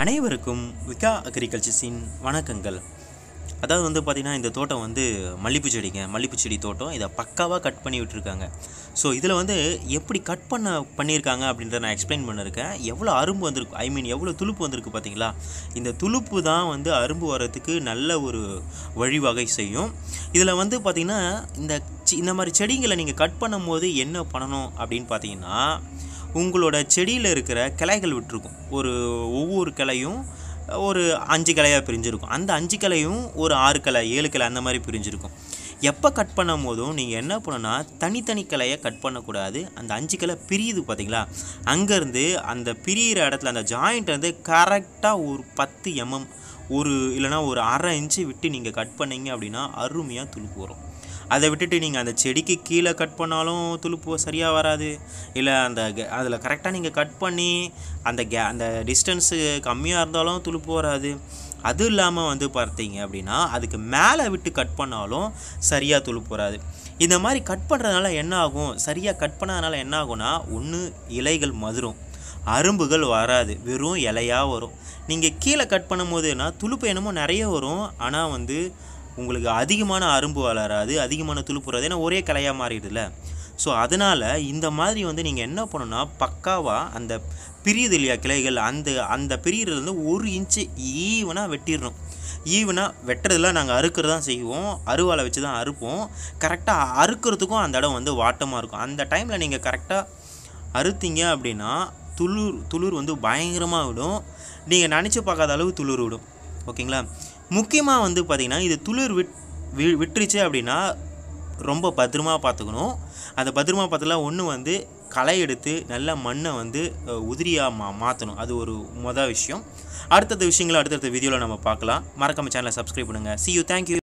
அனைவருக்கும் விகா அக்ரிகல்ச்சர்ஸின் வணக்கங்கள் அதாவது வந்து பார்த்திங்கன்னா இந்த தோட்டம் வந்து மல்லிப்பூ செடிங்க மல்லிப்பூ செடி தோட்டம் இதை பக்காவாக கட் பண்ணி விட்டுருக்காங்க ஸோ இதில் வந்து எப்படி கட் பண்ண பண்ணியிருக்காங்க அப்படின்றத நான் எக்ஸ்பிளைன் பண்ணியிருக்கேன் எவ்வளோ அரும்பு வந்திருக்கு ஐ மீன் எவ்வளோ துளுப்பு வந்திருக்கு பார்த்தீங்களா இந்த துளுப்பு தான் வந்து அரும்பு வரத்துக்கு நல்ல ஒரு வழிவகை செய்யும் இதில் வந்து பார்த்திங்கன்னா இந்த சி- இந்த மாதிரி செடிங்களை நீங்கள் கட் பண்ணும்போது என்ன பண்ணணும் அப்படின்னு பார்த்தீங்கன்னா உங்களோட செடியில் இருக்கிற கிளைகள் விட்டுருக்கும் ஒரு ஒவ்வொரு கிளையும் ஒரு அஞ்சு கிளையாக பிரிஞ்சிருக்கும் அந்த அஞ்சு கிளையும் ஒரு ஆறு கிளை ஏழு கிளை அந்த மாதிரி பிரிஞ்சிருக்கும் எப்போ கட் பண்ணும் போதும் நீங்கள் என்ன பண்ணணும்னா தனித்தனி கிளையை கட் பண்ணக்கூடாது அந்த அஞ்சு கிளை பிரியுது பார்த்தீங்களா அங்கேருந்து அந்த பிரியிற இடத்துல அந்த ஜாயிண்ட் வந்து கரெக்டாக ஒரு பத்து எம்எம் ஒரு இல்லைனா ஒரு அரை இன்ச்சு விட்டு நீங்கள் கட் பண்ணீங்க அப்படின்னா அருமையாக துளுப்பு வரும் அதை விட்டுட்டு நீங்கள் அந்த செடிக்கு கீழே கட் பண்ணாலும் துளுப்பு சரியாக வராது இல்லை அந்த அதில் கரெக்டாக நீங்கள் கட் பண்ணி அந்த கே அந்த டிஸ்டன்ஸு கம்மியாக இருந்தாலும் துளுப்பு வராது அதுவும் இல்லாமல் வந்து பார்த்தீங்க அப்படின்னா அதுக்கு மேலே விட்டு கட் பண்ணாலும் சரியாக துளுப்பு வராது இந்த மாதிரி கட் பண்ணுறதுனால என்ன ஆகும் சரியாக கட் பண்ணதுனால என்ன ஆகும்னா ஒன்று இலைகள் மதுரும் அரும்புகள் வராது வெறும் இலையாக வரும் நீங்கள் கீழே கட் பண்ணும்போதுனா துளுப்பு என்னமோ நிறைய வரும் ஆனால் வந்து உங்களுக்கு அதிகமான அரும்பு வளராது அதிகமான துளுப்பு வராது ஏன்னா ஒரே கிளையாக மாறிடுதுல ஸோ அதனால் இந்த மாதிரி வந்து நீங்கள் என்ன பண்ணணும்னா பக்காவாக அந்த பிரியுது இல்லையா கிளைகள் அந்த அந்த பிரியிறதுலேருந்து ஒரு இன்ச்சு ஈவனாக வெட்டிடணும் ஈவனாக வெட்டுறதுல நாங்கள் அறுக்கிறது தான் செய்வோம் அருவாளை வச்சு தான் அறுப்போம் கரெக்டாக அறுக்கிறதுக்கும் அந்த இடம் வந்து வாட்டமாக இருக்கும் அந்த டைமில் நீங்கள் கரெக்டாக அறுத்தீங்க அப்படின்னா துளிர் துளிர் வந்து பயங்கரமாக விடும் நீங்கள் நினச்சி பார்க்காத அளவு துளிர் விடும் ஓகேங்களா முக்கியமாக வந்து பார்த்திங்கன்னா இது துளிர் விட் வி- விட்டுருச்சு அப்படின்னா ரொம்ப பத்திரமா பார்த்துக்கணும் அந்த பத்திரமா பார்த்தல ஒன்று வந்து களை எடுத்து நல்ல மண்ணை வந்து அஹ், உதிரியா மா மாற்றணும் அது ஒரு மொதல் விஷயம் அடுத்தடுத்த விஷயங்களை அடுத்தடுத்த வீடியோவில் நம்ம பார்க்கலாம் மறக்காம சேனலை சப்ஸ்கிரைப் பண்ணுங்கள் see you thank you